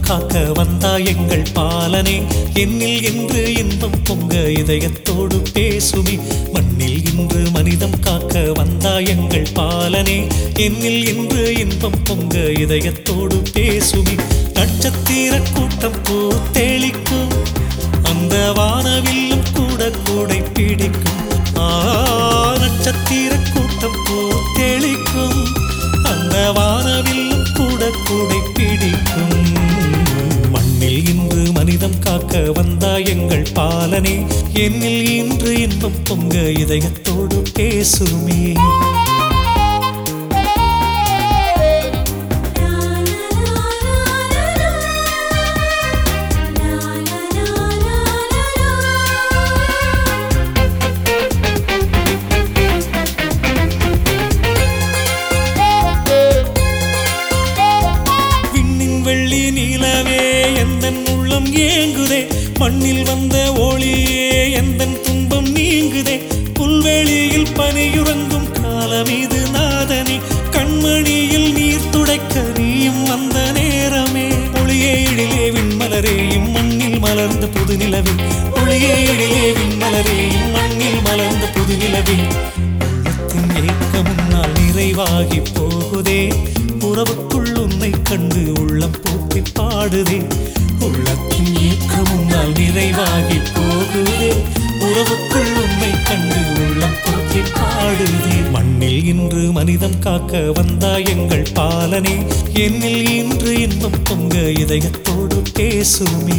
காக்க வந்தா எங்கள் பாலனே என்னில் என்று இன்பம் பொங்க இதயத்தோடு பேசுமே மண்ணில் இன்று மனிதம் காக்க வந்தா எங்கள் பாலனே என்னில் இன்று இன்பம் பொங்க இதயத்தோடு பேசுமே நட்சத்திர கூட்டம் பூத்தெளிக்கும் அந்த வானவில்லும் கூட கூடை பிடிக்கும் ஆ நட்சத்திர கூட்டம் பூத்தெளிக்கும் அந்த வானவில்லும் கூட கூடை பிடிக்கும் மண்ணில் இன்று மனிதம் காக்க வந்தா எங்கள் பாலனே என்னில் இன்று இன்பம் பொங்க இதயத்தோடு பேசுமே விண்ணின் வெள்ளி நீலவே எந்தன் உள்ளம் ஏங்குதே மண்ணில் வந்த ஒளியே எந்தன் துன்பம் நீங்குதே புல்வெளியில் பனியுறங்கும் காலம் இது நாதனே கண்மணியில் நீர் துடைக்க நீயும் வந்த நேரமே ஒளியே எழிலே விண்மலரே இம்மண்ணில் மலர்ந்த புது நிலவே ஒளியே எழிலே விண்மலரே இம்மண்ணில் மலர்ந்த புது நிலவே உள்ளத்தின் ஏக்கம் முன்னால் நிறைவாகி போகுதே உறவுக்குள் உன்னை கண்டு உள்ளம் போற்றி பாடுதே உள்ளத்தின் ஏக்கம் முன்னால் நிறைவாகி போகுதே உறவுக்குள் உன்னை கண்டு உள்ளம் போற்றி பாடுதே மண்ணில் இன்று மனிதம் காக்க வந்தா எங்கள் பாலனே என்னில் இன்று இன்பம் பொங்க இதயத்தோடு பேசுமே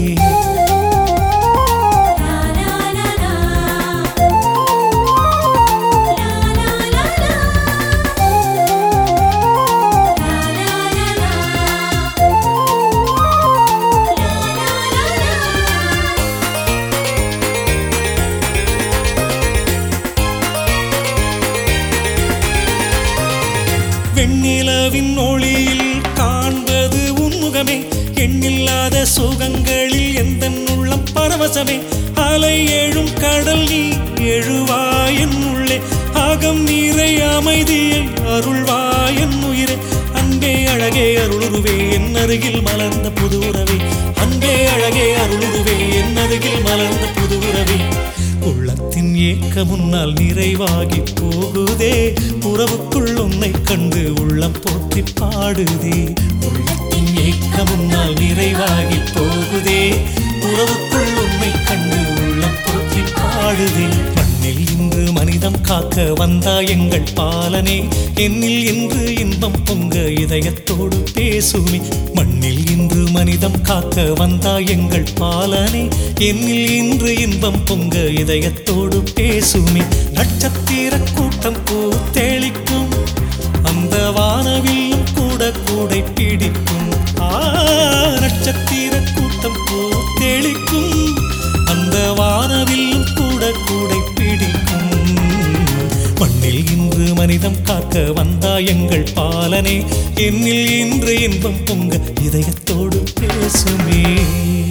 வெண்ணிலவின் ஒளியில் காண்பது உன்முகமே எண்ணில்லாத சுகங்களில் எந்த உள்ளம் பரவசமே அலை எழும் கடல் நீ எழுவாயன் உள்ளே அகம் நீரை அமைதியை அருள்வாயன் உயிரே அன்பே அழகே அருளுருவே என் அருகில் மலர்ந்த புது உறவே அன்பே அழகே அருளுருவே என் அருகில் மலர்ந்த புது உறவே உள்ளத்தின் ஏக்க முன்னால் நிறைவாகி போகுதே உறவுக்குள் உன்னை கண்டு உள்ளம் போற்றி பாடுதே உள்ளத்தின் ஏக்க முன்னால் நிறைவாகி போகுதே உறவுக்குள் உன்னை கண்டு உள்ளம் போற்றி பாடுதே மண்ணில் இன்று மனிதம் காக்க வந்தா எங்கள் பாலனே என்னில் இன்று இன்பம் பொங்க இதயத்தோடு பேசுமே மண்ணில் இன்று மனிதம் காக்க வந்தா எங்கள் பாலனே என்னில் இன்று இன்பம் பொங்க இதயத்தோடு பேசுமே நட்சத்திர கூட்டம் பூத்தெளிக்கும் அந்த வானவில்லும் கூட கூடை பிடிக்கும் ஆ நட்சத்திர கூட்டம் பூத்தெளிக்கும் அந்த வானவில்லும் கூட கூடை பிடிக்கும் மண்ணில் இன்று மனிதம் காக்க வந்தா எங்கள் பாலனே என்னில் இன்று இன்பம் பொங்க இதயத்தோடு பேசுமே